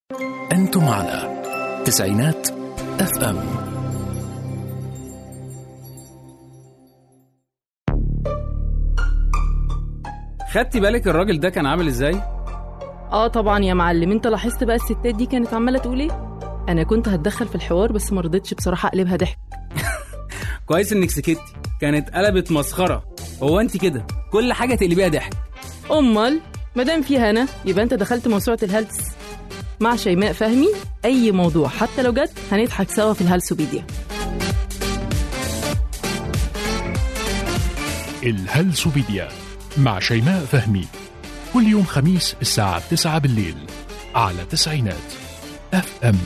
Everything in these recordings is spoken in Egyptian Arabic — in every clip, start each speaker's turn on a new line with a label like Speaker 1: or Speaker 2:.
Speaker 1: أنتم على تسعينات اف ام
Speaker 2: خدتي بالك الراجل ده كان عامل ازاي؟
Speaker 3: اه طبعا يا معلم انت لاحظت بقى الستات دي كانت عماله تقول ايه انا كنت هتدخل في الحوار بس ما رضيتش بصراحه اقلبها ضحك
Speaker 2: كويس انك سكتي كانت قلبت مسخره هو انت كده كل حاجه تقلبيها ضحك
Speaker 3: امال مادام في هنا يبقى انت دخلت موسوعه الهلس مع شيماء فهمي اي موضوع حتى لو جد هنضحك سوا في الهلسوبيديا
Speaker 1: الهلسوبيديا مع شيماء فهمي كل يوم خميس الساعة 9 بالليل على تسعينات اف ام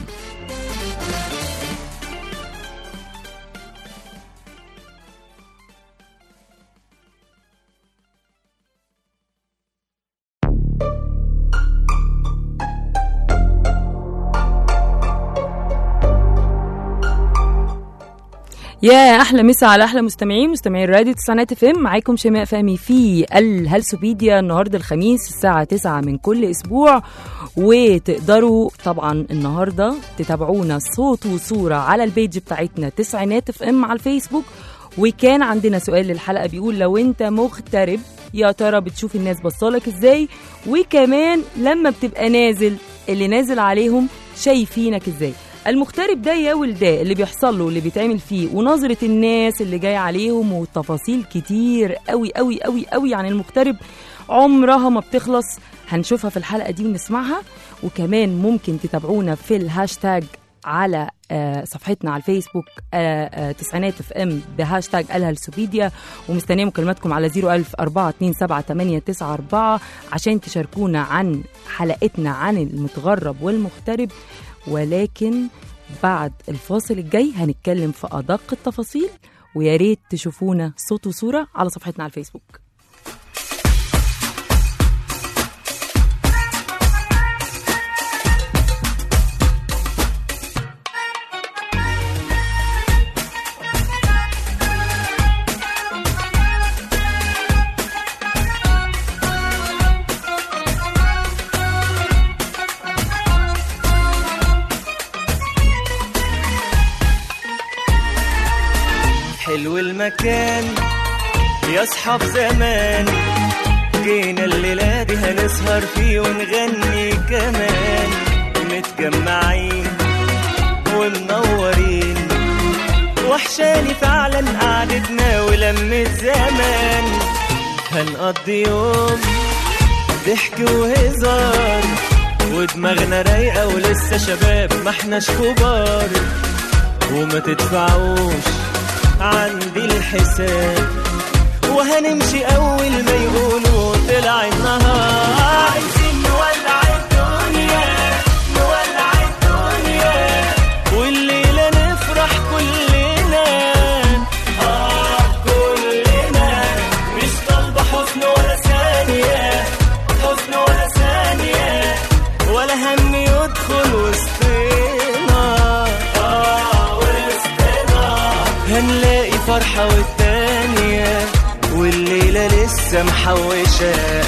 Speaker 3: يا احلى مسا على احلى مستمعين مستمعين راديو تسعينات اف ام معاكم شيماء فهمي في الهلسوبيديا النهارده الخميس الساعه 9 من كل اسبوع وتقدروا طبعا النهارده تتابعونا صوت وصوره على البيج بتاعتنا تسعينات اف ام على الفيسبوك وكان عندنا سؤال للحلقه بيقول لو انت مغترب يا ترى بتشوف الناس بصالك ازاي وكمان لما بتبقى نازل اللي نازل عليهم شايفينك ازاي المغترب ده يا ولده اللي بيحصل له واللي بيتعمل فيه ونظرة الناس اللي جاية عليهم وتفاصيل كتير قوي قوي قوي قوي عن المغترب عمرها ما بتخلص هنشوفها في الحلقة دي ونسمعها وكمان ممكن تتابعونا في الهاشتاج على آه، صفحتنا على الفيسبوك آه، آه، تسعينات اف ام بهاشتاج الهلسوبيديا ومستنيه مكالماتكم على 01000 427 عشان تشاركونا عن حلقتنا عن المتغرب والمغترب ولكن بعد الفاصل الجاي هنتكلم في أدق التفاصيل ويا ريت تشوفونا صوت وصورة على صفحتنا على الفيسبوك
Speaker 4: حلو المكان يا اصحاب زمان جينا الليلة دي هنسهر فيه ونغني كمان متجمعين ومنورين وحشاني فعلا قعدتنا ولمة زمان هنقضي يوم ضحك وهزار ودماغنا رايقة ولسه شباب ما احناش كبار وما تدفعوش عندي الحساب وهنمشي اول ما يقولوا طلع النهار عايزين نولع الدنيا نولع الدنيا والليلة نفرح كلنا اه كلنا مش طالبة حزن ولا ثانية حزن ولا ثانية ولا هم يدخل وسطنا اه وسطنا هنلاقي فرحة والتانية والليلة لسه محوشة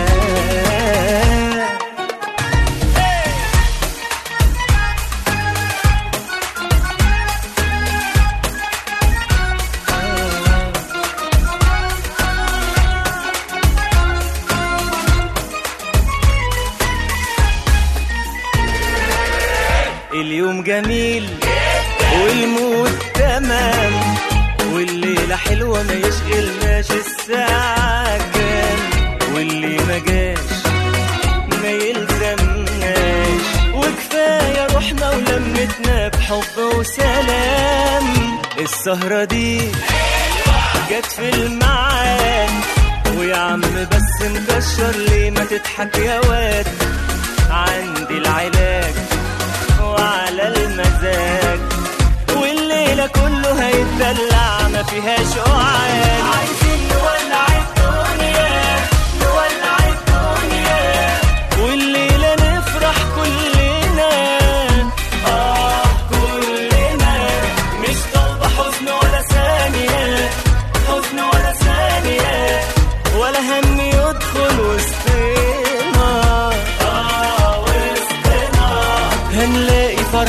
Speaker 4: اليوم جميل والمود تمام والليلة حلوة ما يشغلناش الساعة كام واللي ما جاش ما يلزمناش وكفاية روحنا ولمتنا بحب وسلام السهرة دي جت في الميعاد ويا عم بس مكشر ليه ما تضحك يا واد عندي العلاج وعلى المزاج والليلة كله هيتدلع ما فيهاش قعاد عايزين نولع الدنيا نولع الدنيا والليلة نفرح كلنا آه كلنا مش طالبة حزن ولا ثانية حزن ولا ثانية ولا هم يدخل وسطنا آه وسطنا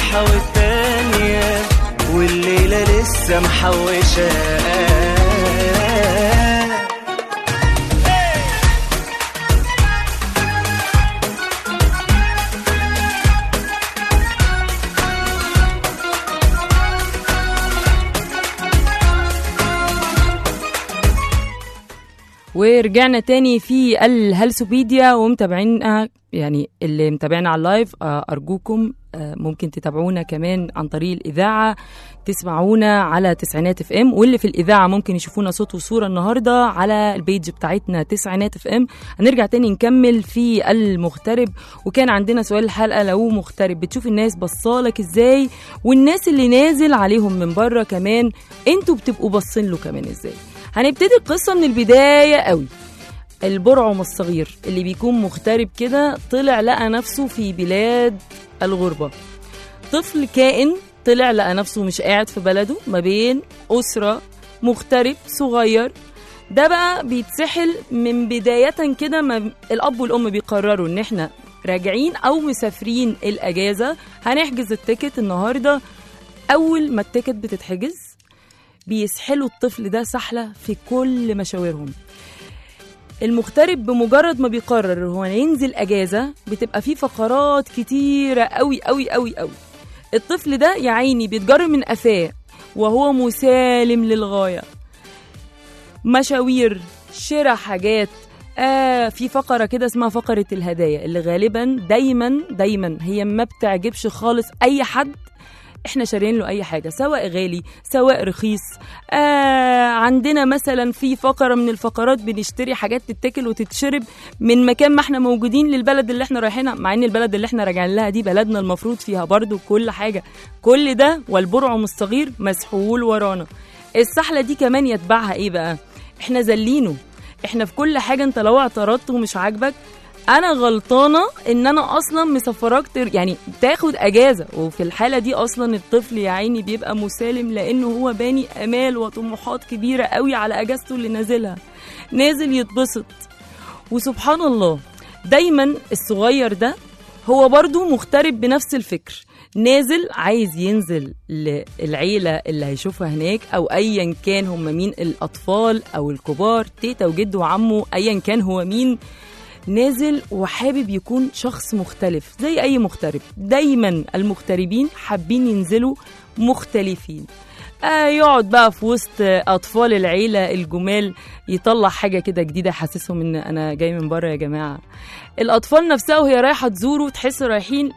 Speaker 4: فرحة والتانية والليلة لسه محوشة
Speaker 3: ورجعنا تاني في الهلسوبيديا ومتابعينا يعني اللي متابعنا على اللايف آه، أرجوكم آه، ممكن تتابعونا كمان عن طريق الإذاعة تسمعونا على تسعينات اف ام واللي في الإذاعة ممكن يشوفونا صوت وصورة النهاردة على البيج بتاعتنا تسعينات اف ام هنرجع تاني نكمل في المغترب وكان عندنا سؤال الحلقة لو مغترب بتشوف الناس بصالك ازاي والناس اللي نازل عليهم من بره كمان انتوا بتبقوا باصين له كمان ازاي هنبتدي القصة من البداية قوي البرعم الصغير اللي بيكون مغترب كده طلع لقى نفسه في بلاد الغربة طفل كائن طلع لقى نفسه مش قاعد في بلده ما بين أسرة مغترب صغير ده بقى بيتسحل من بداية كده ما الأب والأم بيقرروا إن إحنا راجعين أو مسافرين الأجازة هنحجز التيكت النهاردة أول ما التيكت بتتحجز بيسحلوا الطفل ده سحلة في كل مشاويرهم المغترب بمجرد ما بيقرر هو ينزل اجازه بتبقى فيه فقرات كتيره قوي قوي قوي قوي الطفل ده يا عيني بيتجر من قفاه وهو مسالم للغايه مشاوير شراء حاجات آه في فقرة كده اسمها فقرة الهدايا اللي غالبا دايما دايما هي ما بتعجبش خالص أي حد احنا شارين له اي حاجه سواء غالي سواء رخيص آه عندنا مثلا في فقره من الفقرات بنشتري حاجات تتاكل وتتشرب من مكان ما احنا موجودين للبلد اللي احنا رايحينها مع ان البلد اللي احنا راجعين لها دي بلدنا المفروض فيها برضو كل حاجه كل ده والبرعم الصغير مسحول ورانا السحله دي كمان يتبعها ايه بقى احنا زلينه احنا في كل حاجه انت لو اعترضت ومش عاجبك انا غلطانه ان انا اصلا مسفراك تر... يعني تاخد اجازه وفي الحاله دي اصلا الطفل يا عيني بيبقى مسالم لانه هو باني امال وطموحات كبيره قوي على اجازته اللي نازلها نازل يتبسط وسبحان الله دايما الصغير ده هو برضو مغترب بنفس الفكر نازل عايز ينزل للعيلة اللي هيشوفها هناك أو أيا كان هم مين الأطفال أو الكبار تيتا وجد وعمه أيا كان هو مين نازل وحابب يكون شخص مختلف زي أي مغترب دايما المغتربين حابين ينزلوا مختلفين آه يقعد بقى في وسط أطفال العيلة الجمال يطلع حاجة كده جديدة يحسسهم إن أنا جاي من بره يا جماعة الأطفال نفسها وهي رايحة تزوروا تحس رايحين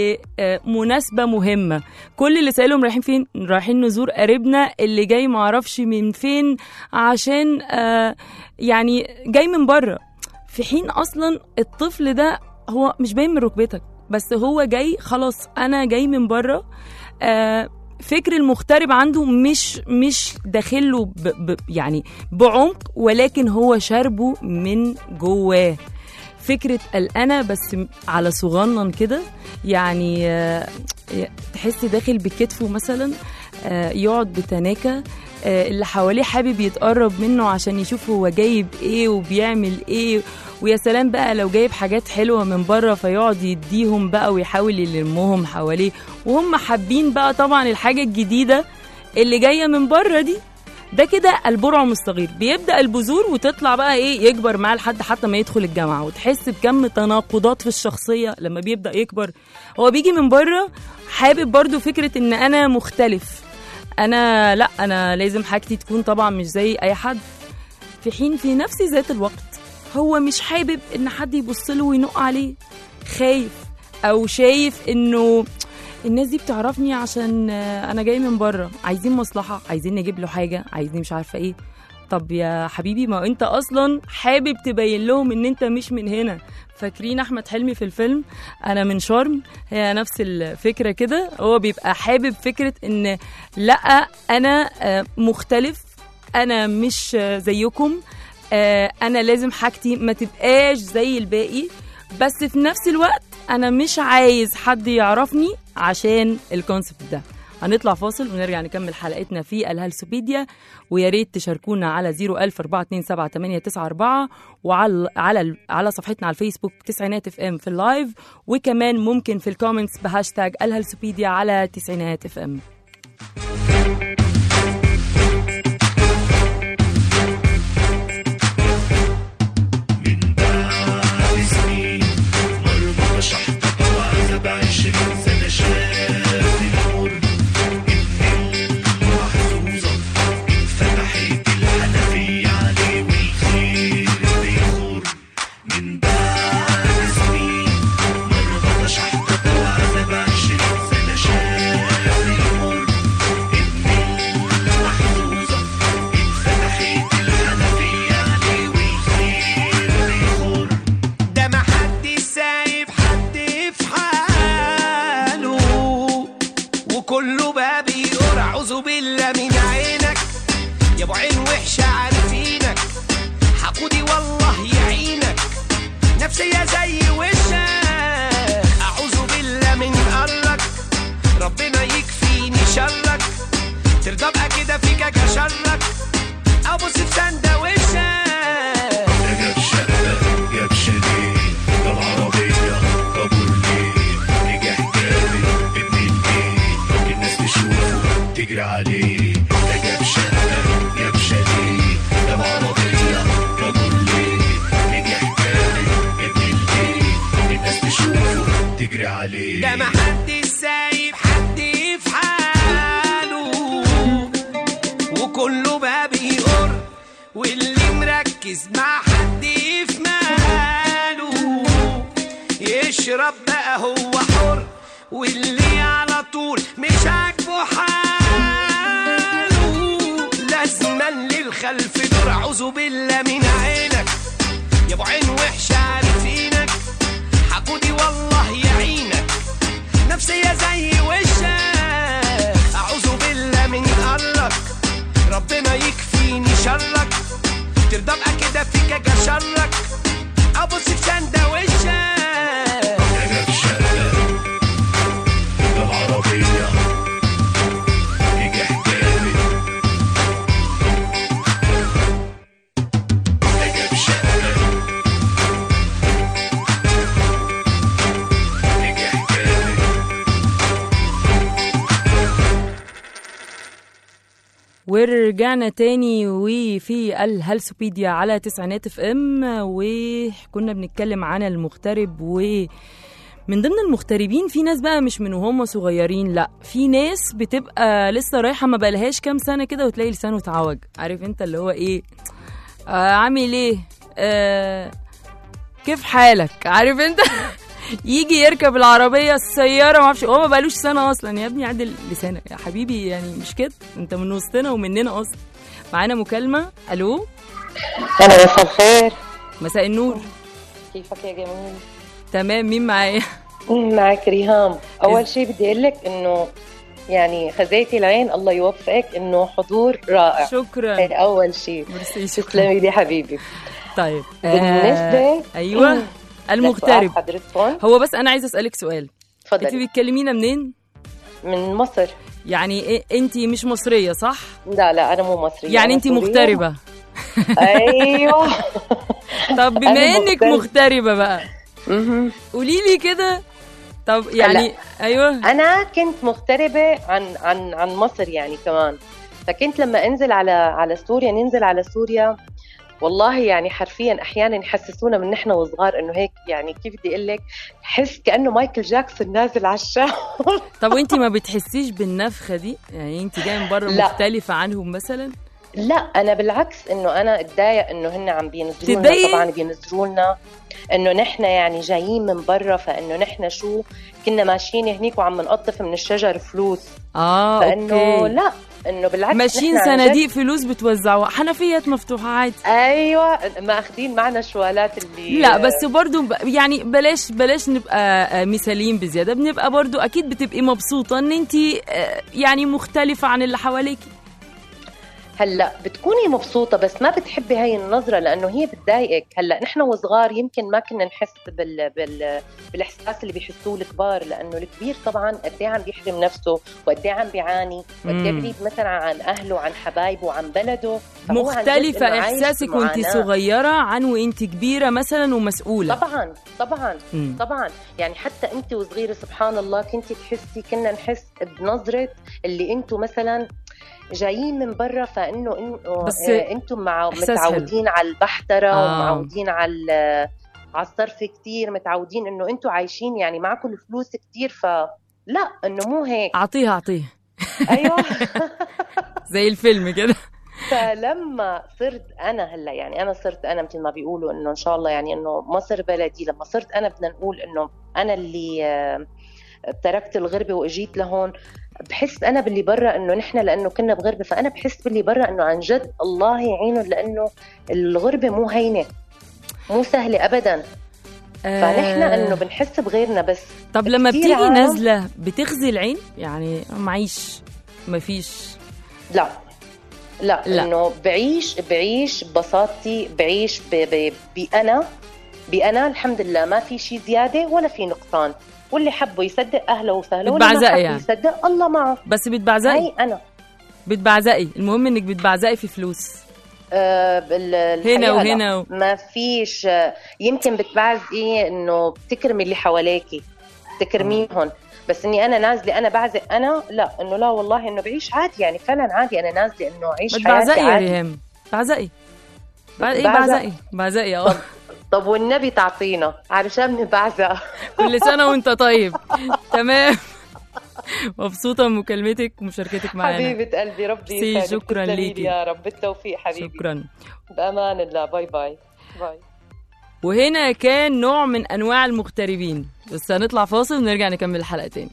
Speaker 3: لمناسبة مهمة كل اللي سألهم رايحين فين رايحين نزور قريبنا اللي جاي معرفش من فين عشان آه يعني جاي من بره في حين اصلا الطفل ده هو مش باين من ركبتك بس هو جاي خلاص انا جاي من بره آه فكر المغترب عنده مش مش داخله ب ب يعني بعمق ولكن هو شاربه من جواه فكرة الأنا بس على صغنن كده يعني آه تحس داخل بكتفه مثلا آه يقعد بتناكة آه اللي حواليه حابب يتقرب منه عشان يشوف هو جايب ايه وبيعمل ايه ويا سلام بقى لو جايب حاجات حلوة من بره فيقعد يديهم بقى ويحاول يلمهم حواليه وهم حابين بقى طبعا الحاجة الجديدة اللي جاية من بره دي ده كده البرعم الصغير بيبدا البذور وتطلع بقى ايه يكبر معاه لحد حتى ما يدخل الجامعه وتحس بكم تناقضات في الشخصيه لما بيبدا يكبر هو بيجي من بره حابب برضو فكره ان انا مختلف انا لا انا لازم حاجتي تكون طبعا مش زي اي حد في حين في نفس ذات الوقت هو مش حابب ان حد يبص له وينق عليه خايف او شايف انه الناس دي بتعرفني عشان انا جاي من بره عايزين مصلحه عايزين نجيب له حاجه عايزين مش عارفه ايه طب يا حبيبي ما انت اصلا حابب تبين لهم ان انت مش من هنا فاكرين احمد حلمي في الفيلم انا من شرم هي نفس الفكره كده هو بيبقى حابب فكره ان لا انا مختلف انا مش زيكم انا لازم حاجتي ما تبقاش زي الباقي بس في نفس الوقت انا مش عايز حد يعرفني عشان الكونسبت ده هنطلع فاصل ونرجع نكمل حلقتنا في الهلسوبيديا ويا ريت تشاركونا على 00427 وعلى على على صفحتنا على الفيسبوك تسعينات اف ام في اللايف وكمان ممكن في الكومنتس بهاشتاج الهلسوبيديا على تسعينات اف ام
Speaker 4: ده ما حد سايب حد في حاله وكله بقى بيقول اعوذ بالله من عينك يا ابو عين وحشه عارفينك حقودي والله يعينك نفسيه زي وشك اعوذ بالله من قرك ربنا يكفيني شرك ترضى ابقى كده فيك اجي شرك ابص في سنده وشك
Speaker 5: جاب شقة جاب شاليه جاب عربية كابورليه نجح جامد ابن البيت الناس تشوفه تجري عليه ده جاب شقة جاب شاليه جاب عربية كابورليه نجح جامد ابن البيت الناس تشوفه تجري عليه
Speaker 4: ده ما حد سايب حد في حاله وكله بقى بيقر واللي مركز مع حد في ماله يشرب بقى هو حر واللي على طول مش عاجبه حاله لازما للخلف دور اعوذ بالله من عينك يا ابو عين وحشه عارفينك حقودي والله يعينك نفسية زي وشك أعوذ بالله من قرك ربنا يكفيني شرك ترضى ابقى كده فيك اجي شرك ابص في سنده وشك
Speaker 5: ده جاب شقة جاب عربية نجح جامد ده جاب شقة نجح جامد
Speaker 3: ورجعنا تاني وفي الهلسوبيديا على تسعينات اف ام وكنا بنتكلم عن المغترب و من ضمن المغتربين في ناس بقى مش من وهم صغيرين لا في ناس بتبقى لسه رايحه ما بقالهاش كام سنه كده وتلاقي لسانه اتعوج عارف انت اللي هو ايه آه عامل ايه آه كيف حالك عارف انت يجي يركب العربيه السياره ما اعرفش هو ما بقالوش سنه اصلا يا ابني عدل لسانك يا حبيبي يعني مش كده انت من وسطنا ومننا اصلا معانا مكالمه الو
Speaker 6: أنا مساء الخير
Speaker 3: مساء النور
Speaker 6: كيفك يا جميل؟
Speaker 3: تمام مين معايا
Speaker 6: معك ريهام أول شيء بدي أقول لك إنه يعني خزيتي العين الله يوفقك إنه حضور رائع
Speaker 3: شكرا
Speaker 6: هي أول شيء
Speaker 3: ميرسي شكرا
Speaker 6: تسلمي لي حبيبي
Speaker 3: طيب
Speaker 6: بالنسبة
Speaker 3: ايوه
Speaker 6: لسؤال
Speaker 3: المغترب
Speaker 6: حضرتكم
Speaker 3: هو بس انا عايزه اسالك سؤال انت
Speaker 6: تفضلي
Speaker 3: بتكلمينا منين
Speaker 6: من مصر
Speaker 3: يعني إيه انت مش مصريه صح
Speaker 6: لا لا أنا مو مصرية
Speaker 3: يعني
Speaker 6: أنا
Speaker 3: انت
Speaker 6: سورية.
Speaker 3: مغتربه
Speaker 6: أيوه
Speaker 3: طب بما
Speaker 6: أنا
Speaker 3: انك
Speaker 6: مغتربة.
Speaker 3: مغتربه بقى
Speaker 6: مهم.
Speaker 3: قولي لي كده طب يعني ايوه
Speaker 6: أنا كنت مغتربة عن عن عن مصر يعني كمان فكنت لما انزل على على سوريا ننزل على سوريا والله يعني حرفيا احيانا يحسسونا من نحن وصغار انه هيك يعني كيف بدي اقول لك حس كانه مايكل جاكسون نازل على الشارع
Speaker 3: طب وانت ما بتحسيش بالنفخه دي يعني انت جايه من بره
Speaker 6: لا.
Speaker 3: مختلفه عنهم مثلا
Speaker 6: لا انا بالعكس انه انا اتضايق انه هن عم بينزلوا لنا
Speaker 3: تتضايقي؟
Speaker 6: طبعا بينزلوا لنا انه نحن يعني جايين من برا فانه نحن شو كنا ماشيين هنيك وعم نقطف من الشجر فلوس
Speaker 3: اه
Speaker 6: فانه
Speaker 3: اوكي
Speaker 6: لا انه بالعكس
Speaker 3: ماشيين
Speaker 6: نحن عن جد-
Speaker 3: صناديق فلوس بتوزعوها حنفيات مفتوحه عادي
Speaker 6: ايوه ماخذين معنا شوالات اللي
Speaker 3: لا بس برضو ب- يعني بلاش بلاش نبقى آه، مثاليين بزياده بنبقى برضو اكيد بتبقي مبسوطه ان انت يعني مختلفه عن اللي حواليكي
Speaker 6: هلا بتكوني مبسوطة بس ما بتحبي هاي النظرة لأنه هي بتضايقك، هلا نحن وصغار يمكن ما كنا نحس بال... بال... بالإحساس اللي بيحسوه الكبار لأنه الكبير طبعا قد إيه عم بيحرم نفسه وقد إيه عم بيعاني وقد إيه
Speaker 3: مم.
Speaker 6: بعيد مثلا عن أهله وعن حبايبه وعن بلده فهو عن جد
Speaker 3: مختلفة
Speaker 6: إنه عايش
Speaker 3: إحساسك وأنت
Speaker 6: بمعاناة.
Speaker 3: صغيرة عن وأنت كبيرة مثلا ومسؤولة
Speaker 6: طبعا طبعا
Speaker 3: مم.
Speaker 6: طبعا يعني حتى انت وصغيره سبحان الله كنت تحسي كنا نحس بنظره اللي انتم مثلا جايين من برا فانه انه
Speaker 3: بس
Speaker 6: آه، انتم مع
Speaker 3: إحساس
Speaker 6: متعودين على البحتره
Speaker 3: آه.
Speaker 6: ومتعودين على ال- على الصرف كثير متعودين انه انتم عايشين يعني معكم الفلوس كثير فلا انه مو هيك
Speaker 3: أعطيها أعطيها
Speaker 6: ايوه
Speaker 3: زي الفيلم كده
Speaker 6: فلما صرت انا هلا يعني انا صرت انا مثل ما بيقولوا انه ان شاء الله يعني انه مصر بلدي لما صرت انا بدنا نقول انه انا اللي آه، تركت الغربه واجيت لهون بحس انا باللي برا انه نحن لانه كنا بغربه فانا بحس باللي برا انه عن جد الله يعينهم لانه الغربه مو هينه مو سهله ابدا فنحن
Speaker 3: آه،
Speaker 6: انه بنحس بغيرنا بس
Speaker 3: طب لما
Speaker 6: كتير
Speaker 3: بتيجي
Speaker 6: عام.
Speaker 3: نازلة بتغزي العين يعني معيش مفيش
Speaker 6: لا لا,
Speaker 3: لا.
Speaker 6: لا. انه بعيش بعيش ببساطتي بعيش ب... ب... بانا بانا الحمد لله ما في شيء زياده ولا في نقصان واللي حبه يصدق اهلا وسهلا واللي ما
Speaker 3: بتبعزقي
Speaker 6: حبه
Speaker 3: يعني.
Speaker 6: يصدق الله معه
Speaker 3: بس بتبعزقي
Speaker 6: هاي انا
Speaker 3: بتبعزقي المهم انك بتبعزقي في فلوس
Speaker 6: آه بال-
Speaker 3: هنا
Speaker 6: الحقيقة لا.
Speaker 3: وهنا و...
Speaker 6: ما فيش آه، يمكن بتبعزقي انه بتكرمي اللي حواليكي بتكرميهم بس اني انا نازله انا بعزق انا لا انه لا والله انه بعيش عادي يعني فعلا عادي انا نازله انه اعيش حياتي
Speaker 3: بتبعزقي يا
Speaker 6: عادي
Speaker 3: ريهام بعزقي بع- ايه
Speaker 6: بعزق.
Speaker 3: بعزقي بعزقي اه
Speaker 6: طب والنبي تعطينا علشان نبعزق
Speaker 3: كل سنة وانت طيب تمام مبسوطة بمكالمتك ومشاركتك معانا
Speaker 6: حبيبة قلبي ربي
Speaker 3: سي،
Speaker 6: يسعدك
Speaker 3: شكراً
Speaker 6: تسلمي لي
Speaker 3: ليكي.
Speaker 6: يا رب بالتوفيق حبيبي
Speaker 3: شكرا
Speaker 6: بأمان الله باي باي باي
Speaker 3: وهنا كان نوع من انواع المغتربين بس هنطلع فاصل ونرجع نكمل الحلقة تاني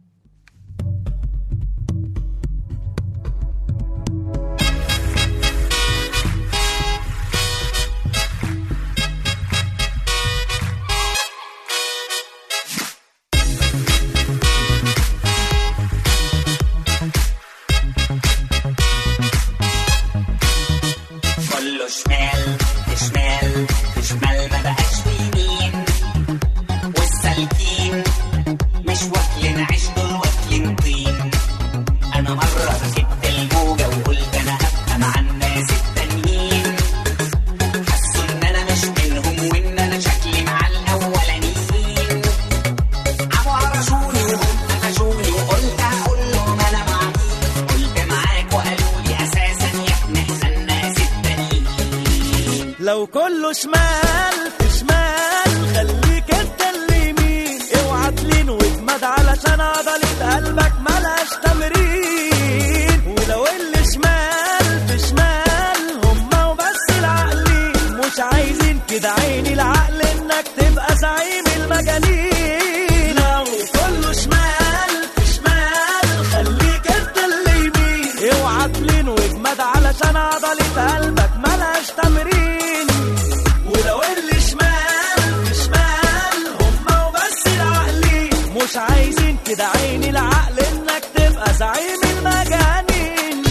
Speaker 7: كله شمال في شمال في شمال ما بقاش في يمين والسالكين مش واكلين عيش دول واكلين طين انا مرة ركبت الموجة وقلت انا هبقى مع الناس التانيين حسوا ان انا مش منهم وان انا شكلي مع الاولانيين عموا عرشوني وهم قفشوني وقلت هقول لهم انا مع مين قلت معاك وقالوا لي اساسا يا ابني احنا الناس التانيين
Speaker 8: لو كله شمال في شمال خليك انت اللي يمين اوعى تلين واجمد علشان عضلة قلبك ملهاش تمرين ولو اللي شمال في شمال هما وبس العقلين مش عايزين كده عيني العقل انك تبقى زعيم المجانين لو كله شمال في شمال خليك انت اللي يمين اوعى تلين واجمد علشان عضلة قلبك ملهاش تمرين ولو اللي شمال في شمال هما وبس العقلين مش عايزين كده عيني العقل انك تبقى زعيم المجانين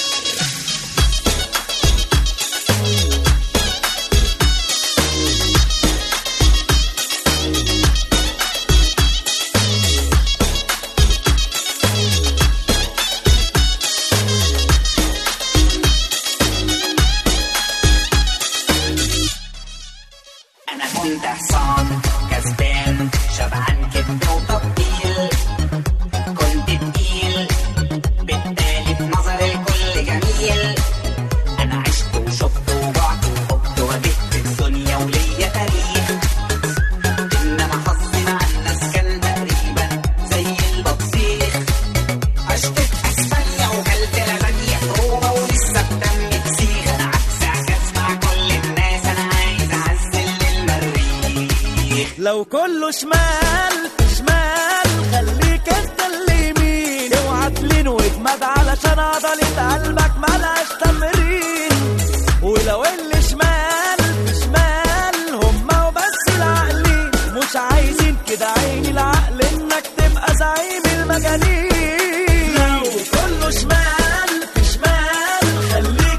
Speaker 7: انا كنت حصان كسبان شبعان كبد وتطبيل كنت تقيل بالتالي في نظر الكل جميل انا عشت وشفت وجعت وخبت وبت الدنيا وليا تاريخ انما حظي مع الناس كان تقريبا زي البطيخ عشت في اسبانيا وكلت لبانيا في روما ولسه بدمي تسيخ انا عكس عكس مع كل الناس انا عايز اعزل للمريخ
Speaker 8: لو كله شمال في شمال خليك انت اللي يمين اوعى تلين واجمد علشان عضلة قلبك ملهاش تمرين ولو اللي شمال في شمال هما وبس العقلين مش عايزين كده عيني العقل انك تبقى زعيم المجانين لو كله شمال في شمال خليك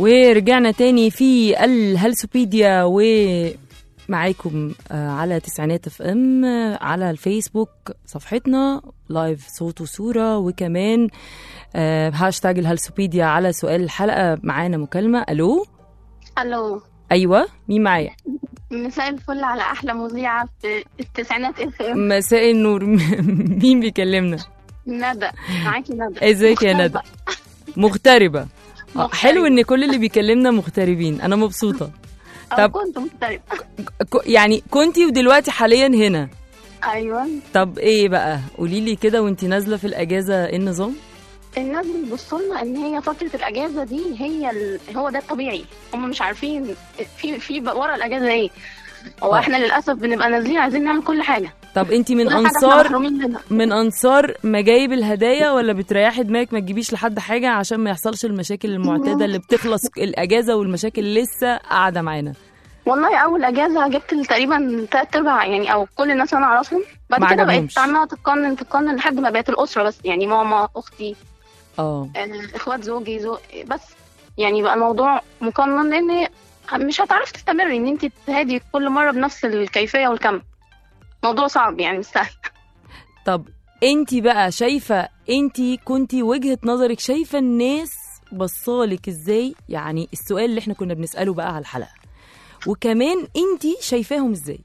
Speaker 3: ورجعنا تاني في الهلسوبيديا ومعاكم آه، على تسعينات اف ام آه، على الفيسبوك صفحتنا لايف صوت وصورة وكمان آه، هاشتاج الهلسوبيديا على سؤال الحلقة معانا مكالمة ألو
Speaker 9: الو
Speaker 3: أيوة مين معايا
Speaker 9: مساء الفل على احلى مذيعه في التسعينات اف ام
Speaker 3: مساء النور مين بيكلمنا
Speaker 9: ندى معاكي ندى
Speaker 3: ازيك يا ندى مغتربة آه،
Speaker 9: مغتربة.
Speaker 3: حلو ان كل اللي بيكلمنا مغتربين انا مبسوطة
Speaker 9: أو
Speaker 3: طب-
Speaker 9: كنت مغتربة
Speaker 3: ك- يعني كنتي ودلوقتي حاليا هنا
Speaker 9: ايوه
Speaker 3: طب ايه بقى قولي لي كده وانتي نازله في الاجازه ايه النظام
Speaker 9: الناس بيبصوا لنا ان هي فتره الاجازه دي هي ال... هو ده الطبيعي هم مش عارفين في في بقى ورا الاجازه ايه هو
Speaker 3: آه.
Speaker 9: احنا للاسف بنبقى نازلين عايزين نعمل كل حاجه
Speaker 3: طب انتي من
Speaker 9: كل حاجه احنا
Speaker 3: انصار
Speaker 9: محرومين منها
Speaker 3: من انصار مجايب الهدايا ولا بتريحي دماغك ما تجيبيش لحد حاجه عشان ما يحصلش المشاكل المعتاده اللي بتخلص الاجازه والمشاكل لسه قاعده معانا
Speaker 9: والله اول اجازه جبت تقريبا تلات ارباع يعني او كل الناس اللي انا اعرفهم
Speaker 3: ما
Speaker 9: بعد كده
Speaker 3: عجبهمش.
Speaker 9: بقيت عماله تتقنن تتقنن لحد ما بقت الاسره بس يعني ماما اختي
Speaker 3: اه
Speaker 9: آه، اخوات زوجي زو... بس يعني بقى الموضوع مقنن لان مش هتعرفي تستمري ان انت تهادي كل مره بنفس الكيفيه والكم موضوع صعب يعني مش سهل
Speaker 3: طب انتي بقى شايفه انتي كنتي وجهه نظرك شايفه الناس بصالك ازاي يعني السؤال اللي احنا كنا بنساله بقى على الحلقه وكمان انتي شايفاهم ازاي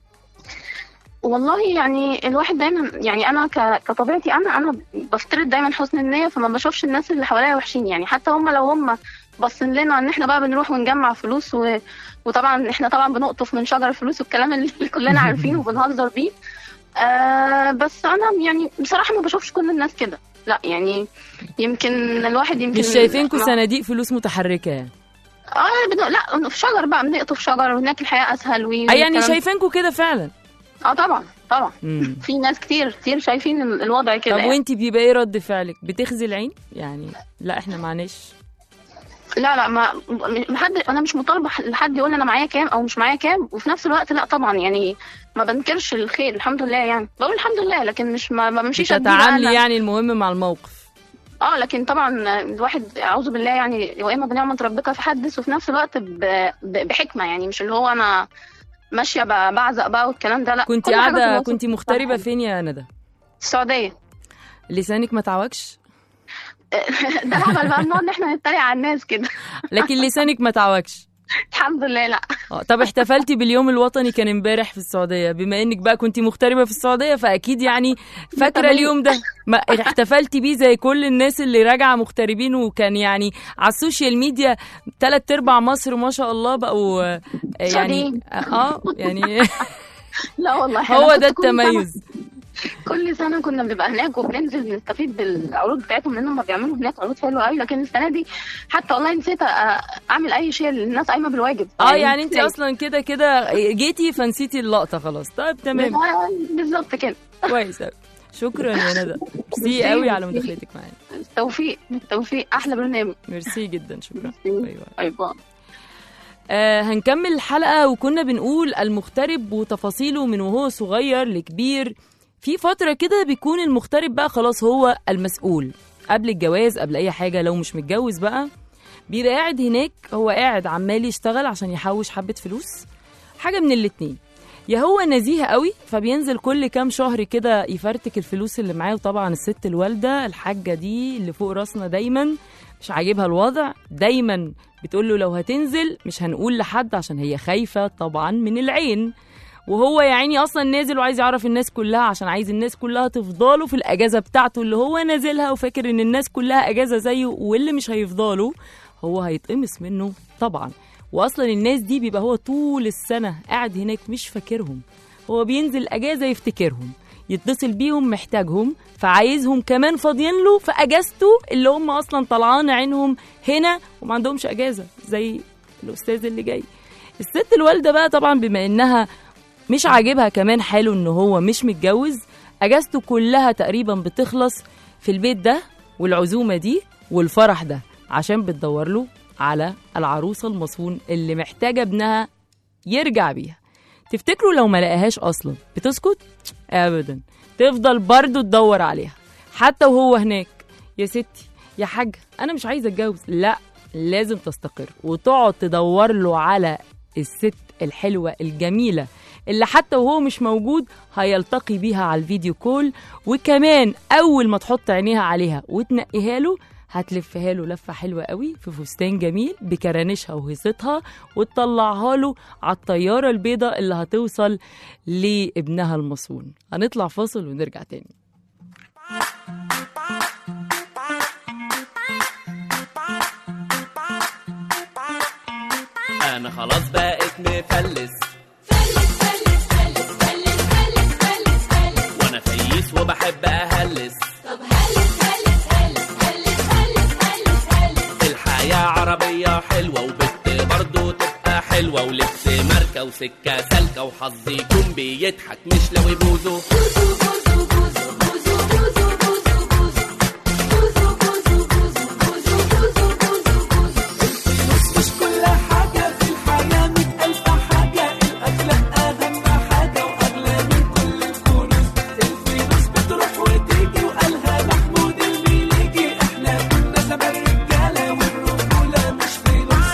Speaker 9: والله يعني الواحد دايما يعني انا ك... كطبيعتي انا انا بفترض دايما حسن النيه فما بشوفش الناس اللي حواليا وحشين يعني حتى هم لو هم باصين لنا ان احنا بقى بنروح ونجمع فلوس و... وطبعا احنا طبعا بنقطف من شجر الفلوس والكلام اللي كلنا عارفينه وبنهزر بيه آه بس انا يعني بصراحه ما بشوفش كل الناس كده لا يعني يمكن الواحد يمكن
Speaker 3: مش شايفينكم
Speaker 9: ما-
Speaker 3: صناديق فلوس متحركه يعني
Speaker 9: اه بن... لا في شجر بقى بنقطف شجر وهناك الحياه اسهل و...
Speaker 3: آه يعني
Speaker 9: والكلام-
Speaker 3: شايفينكم كده فعلا
Speaker 9: اه طبعا طبعا
Speaker 3: مم.
Speaker 9: في ناس كتير كتير شايفين ال- الوضع كده
Speaker 3: طب
Speaker 9: يعني.
Speaker 3: وانتي بيبقى ايه رد فعلك بتخزي العين يعني لا احنا معناش
Speaker 9: لا لا ما ما حد انا مش مطالبه لحد يقول انا معايا كام او مش معايا كام وفي نفس الوقت لا طبعا يعني ما بنكرش الخير الحمد لله يعني بقول الحمد لله لكن مش ما ما بمشيش أدي بقى
Speaker 3: بتتعاملي
Speaker 9: أنا-
Speaker 3: يعني المهم مع الموقف
Speaker 9: اه لكن طبعا الواحد اعوذ بالله يعني واما بنعمه ربك فحدث وفي نفس الوقت ب... ب... بحكمه يعني مش اللي هو انا ماشيه ب- بعزق بقى والكلام ده لا
Speaker 3: كنت
Speaker 9: كل حاجة في
Speaker 3: قاعده
Speaker 9: الوسط.
Speaker 3: كنت مغتربه فين يا ندى
Speaker 9: السعوديه
Speaker 3: لسانك ما تعوجش
Speaker 9: ده الهبل بقى بنقعد ان احنا نتريق على الناس كده
Speaker 3: لكن لسانك ما تعوجش
Speaker 9: الحمد لله لا
Speaker 3: اه طب احتفلتي باليوم الوطني كان امبارح في السعوديه بما انك بقى كنت مغتربه في السعوديه فاكيد يعني فاكره
Speaker 9: طبيعي.
Speaker 3: اليوم ده ما احتفلتي بيه زي كل الناس اللي راجعه مغتربين وكان يعني على السوشيال ميديا ثلاث ارباع مصر ما شاء الله بقوا آه، يعني
Speaker 9: سعوديين.
Speaker 3: اه يعني
Speaker 9: لا والله إحنا
Speaker 3: هو
Speaker 9: كنت
Speaker 3: ده
Speaker 9: كل سنة-
Speaker 3: التميز
Speaker 9: كل سنه كنا بنبقى هناك وبننزل نستفيد بالعروض بتاعتهم لان هم بيعملوا هناك عروض حلوه قوي لكن السنه دي حتى والله نسيت أ- اعمل اي شيء الناس قايمه بالواجب
Speaker 3: اه يعني انت
Speaker 9: نسيت.
Speaker 3: اصلا كده كده جيتي فنسيتي اللقطه خلاص طيب تمام
Speaker 9: آه، بالظبط كده
Speaker 3: كويس أوي. شكرا يا ندى ميرسي قوي على مداخلتك معانا
Speaker 9: التوفيق التوفيق احلى برنامج
Speaker 3: ميرسي جدا شكرا ايوه
Speaker 9: ايوه
Speaker 3: آه هنكمل الحلقة وكنا بنقول المغترب وتفاصيله من وهو صغير لكبير في فترة كده بيكون المغترب بقى خلاص هو المسؤول قبل الجواز قبل أي حاجة لو مش متجوز بقى بيبقى قاعد هناك هو قاعد عمال يشتغل عشان يحوش حبة فلوس حاجة من الاتنين يا هو نزيه قوي فبينزل كل كام شهر كده يفرتك الفلوس اللي معاه وطبعا الست الوالدة الحاجة دي اللي فوق راسنا دايما مش عاجبها الوضع دايما بتقول له لو هتنزل مش هنقول لحد عشان هي خايفة طبعا من العين وهو يا عيني اصلا نازل وعايز يعرف الناس كلها عشان عايز الناس كلها تفضله في الاجازه بتاعته اللي هو نازلها وفاكر ان الناس كلها اجازه زيه واللي مش هيفضله هو هيتقمص منه طبعا واصلا الناس دي بيبقى هو طول السنه قاعد هناك مش فاكرهم هو بينزل اجازه يفتكرهم يتصل بيهم محتاجهم فعايزهم كمان فاضيين له في اجازته اللي هم اصلا طلعان عينهم هنا وما عندهمش اجازه زي الاستاذ اللي جاي الست الوالده بقى طبعا بما انها مش عاجبها كمان حاله ان هو مش متجوز اجازته كلها تقريبا بتخلص في البيت ده والعزومه دي والفرح ده عشان بتدور له على العروسه المصون اللي محتاجه ابنها يرجع بيها تفتكروا لو ما لقاهاش اصلا بتسكت ابدا تفضل برضه تدور عليها حتى وهو هناك يا ستي يا حاج انا مش عايزه اتجوز لا لازم تستقر وتقعد تدور له على الست الحلوة الجميلة اللي حتى وهو مش موجود هيلتقي بيها على الفيديو كول وكمان أول ما تحط عينيها عليها وتنقيها له هتلفها له لفة حلوة قوي في فستان جميل بكرانشها وهيصتها وتطلعها له على الطيارة البيضاء اللي هتوصل لابنها المصون هنطلع فاصل ونرجع تاني
Speaker 8: انا خلاص بقيت مفلس وانا فييس وبحب اهلس الحياة عربية حلوة وبت برضه تبقى حلوة ولبس ماركة وسكة سالكة وحظي يكون بيضحك مش لو يبوظوا مش كل حاجة في الحياة مئة ألف حاجة الأخلاق أهم حاجة وأغلى من كل الكنوز الفلوس بتروح وتيجي وقالها محمود المليجي إحنا كنا زمان رجالة والرجولة مش فلوس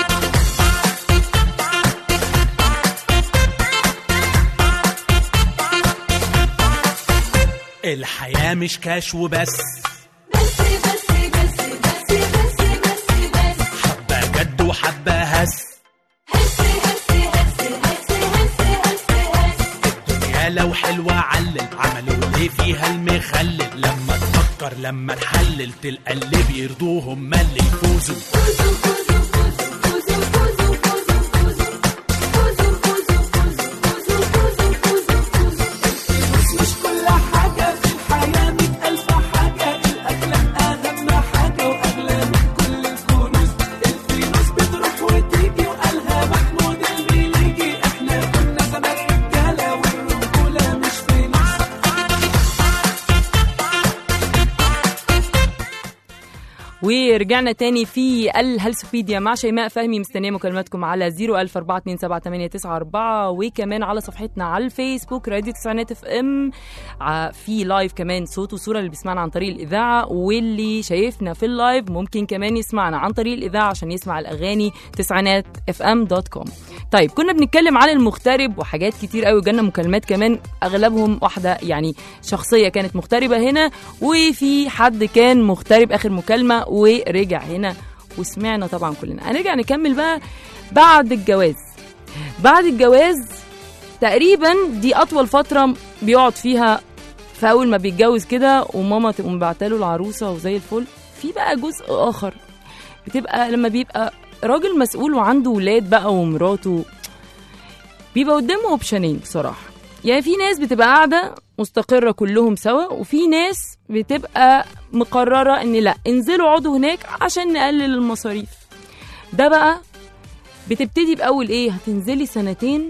Speaker 8: الحياة مش كاش وبس حبة جد وحبة هس الدنيا لو حلوة علل عملوا ليه فيها المخلل لما تفكر لما تحلل تلقى اللي بيرضوهم ما اللي يفوزوا مش كل حاجة في الحياة مئة ألف حاجة الأخلاق أهم حاجة وأغلى من كل الكنوز الفلوس بتروح وتيجي وقالها محمود المليجي إحنا كنا زمان رجالة والرجولة مش فلوس
Speaker 3: ورجعنا تاني في الهلسوبيديا مع شيماء فهمي مستنيه مكالماتكم على 004278994 وكمان على صفحتنا على الفيسبوك راديو تسعينات اف ام ع- في لايف كمان صوت وصوره اللي بيسمعنا عن طريق الاذاعه واللي شايفنا في اللايف ممكن كمان يسمعنا عن طريق الاذاعه عشان يسمع الاغاني تسعينات اف ام دوت كوم طيب كنا بنتكلم عن المغترب وحاجات كتير قوي جالنا مكالمات كمان اغلبهم واحده يعني شخصيه كانت مغتربه هنا وفي حد كان مغترب اخر مكالمه ورجع هنا وسمعنا طبعا كلنا هنرجع نكمل بقى بعد الجواز بعد الجواز تقريبا دي اطول فتره بيقعد فيها فاول ما بيتجوز كده وماما تقوم بعتله العروسه وزي الفل في بقى جزء اخر بتبقى لما بيبقى راجل مسؤول وعنده ولاد بقى ومراته بيبقى قدامه اوبشنين بصراحه يعني في ناس بتبقى قاعده مستقره كلهم سوا وفي ناس بتبقى مقرره ان لا انزلوا اقعدوا هناك عشان نقلل المصاريف ده بقى بتبتدي باول ايه هتنزلي سنتين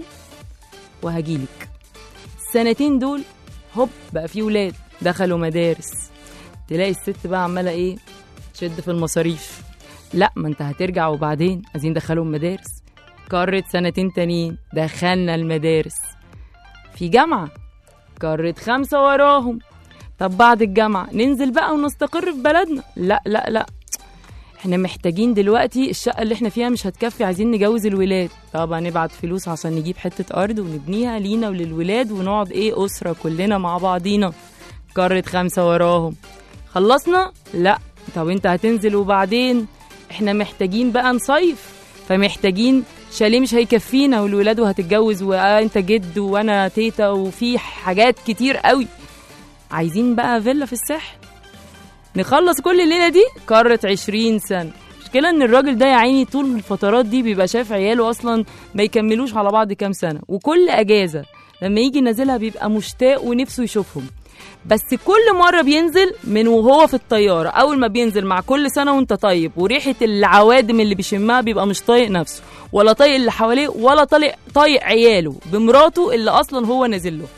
Speaker 3: وهجيلك السنتين دول هوب بقى في ولاد دخلوا مدارس تلاقي الست بقى عماله ايه تشد في المصاريف لا ما انت هترجع وبعدين عايزين ندخلهم مدارس قرت سنتين تانيين دخلنا المدارس في جامعة قرت خمسة وراهم طب بعد الجامعة ننزل بقى ونستقر في بلدنا لا لا لا احنا محتاجين دلوقتي الشقة اللي احنا فيها مش هتكفي عايزين نجوز الولاد طب هنبعت فلوس عشان نجيب حتة أرض ونبنيها لينا وللولاد ونقعد ايه أسرة كلنا مع بعضينا قرت خمسة وراهم خلصنا لا طب انت هتنزل وبعدين احنا محتاجين بقى نصيف فمحتاجين شاليه مش هيكفينا والولاد وهتتجوز وانت جد وانا تيتا وفي حاجات كتير قوي عايزين بقى فيلا في الساحل نخلص كل الليله دي قرت 20 سنه المشكله ان الراجل ده يا عيني طول الفترات دي بيبقى شايف عياله اصلا ما يكملوش على بعض كام سنه وكل اجازه لما يجي ينزلها بيبقى مشتاق ونفسه يشوفهم بس كل مرة بينزل من وهو في الطيارة أول ما بينزل مع كل سنة وانت طيب وريحة العوادم اللي بيشمها بيبقى مش طايق نفسه ولا طايق اللي حواليه ولا طايق طايق عياله بمراته اللي أصلا هو نازل له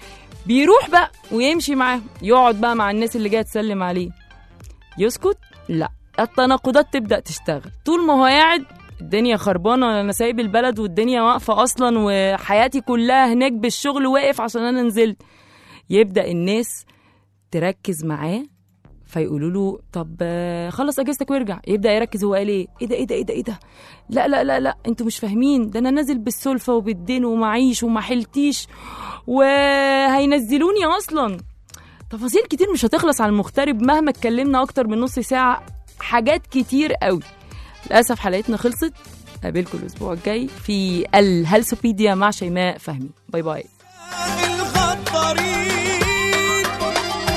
Speaker 3: بيروح بقى ويمشي معاه يقعد بقى مع الناس اللي جايه تسلم عليه يسكت لا التناقضات تبدا تشتغل طول ما هو قاعد الدنيا خربانه انا سايب البلد والدنيا واقفه اصلا وحياتي كلها هناك بالشغل واقف عشان انا نزلت يبدا الناس تركز معاه فيقولوا له طب آه، خلص اجازتك وارجع يبدا يركز هو قال ايه ايه ده ايه ده ايه ده ايه ده لا لا لا لا انتوا مش فاهمين ده انا نازل بالسلفه وبالدين ومعيش وما حلتيش وهينزلوني اصلا تفاصيل كتير مش هتخلص على المغترب مهما اتكلمنا اكتر من نص ساعه حاجات كتير قوي للاسف حلقتنا خلصت قابلكم الاسبوع الجاي في الهلسوبيديا مع شيماء فهمي باي باي
Speaker 8: الغدارين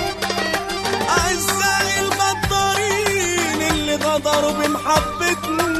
Speaker 8: أعزائي الغدارين اللي غدروا بمحبتنا